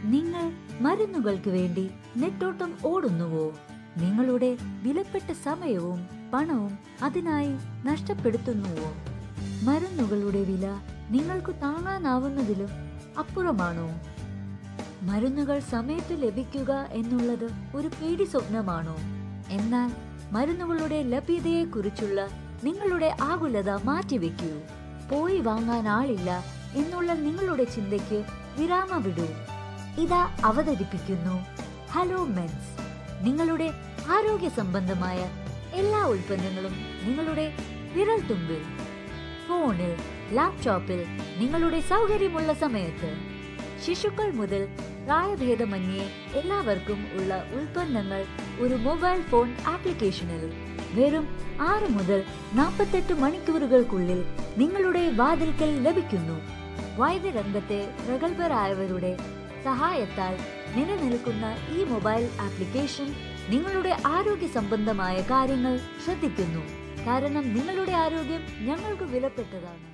നിങ്ങൾ മരുന്നുകൾക്ക് വേണ്ടി നെട്ടോട്ടം ഓടുന്നുവോ നിങ്ങളുടെ വിലപ്പെട്ട സമയവും പണവും അതിനായി നഷ്ടപ്പെടുത്തുന്നുവോ മരുന്നുകളുടെ വില നിങ്ങൾക്ക് താങ്ങാനാവുന്നതിലും അപ്പുറമാണോ മരുന്നുകൾ സമയത്ത് ലഭിക്കുക എന്നുള്ളത് ഒരു പേടി സ്വപ്നമാണോ എന്നാൽ മരുന്നുകളുടെ ലഭ്യതയെക്കുറിച്ചുള്ള നിങ്ങളുടെ ആകുലത മാറ്റിവെക്കൂ പോയി വാങ്ങാൻ ആളില്ല എന്നുള്ള നിങ്ങളുടെ ചിന്തയ്ക്ക് വിരാമമിടൂ ഇതാ അവതരിപ്പിക്കുന്നു ഹലോ മെൻസ് നിങ്ങളുടെ ആരോഗ്യ സംബന്ധമായ എല്ലാ ഉൽപ്പന്നങ്ങളും നിങ്ങളുടെ വിരൽത്തുമ്പിൽ ഫോണിൽ ലാപ്ടോപ്പിൽ നിങ്ങളുടെ സൗകര്യമുള്ള സമയത്ത് ശിശുക്കൾ മുതൽ പ്രായഭേദമന്യേ എല്ലാവർക്കും ഉള്ള ഉൽപ്പന്നങ്ങൾ ഒരു മൊബൈൽ ഫോൺ ആപ്ലിക്കേഷനിൽ വെറും ആറ് മുതൽ നാൽപ്പത്തെട്ട് മണിക്കൂറുകൾക്കുള്ളിൽ നിങ്ങളുടെ വാതിൽക്കൽ ലഭിക്കുന്നു വൈദ്യരംഗത്തെ പ്രഗത്ഭരായവരുടെ സഹായത്താൽ നിലനിൽക്കുന്ന ഈ മൊബൈൽ ആപ്ലിക്കേഷൻ നിങ്ങളുടെ ആരോഗ്യ സംബന്ധമായ കാര്യങ്ങൾ ശ്രദ്ധിക്കുന്നു കാരണം നിങ്ങളുടെ ആരോഗ്യം ഞങ്ങൾക്ക് വിലപ്പെട്ടതാണ്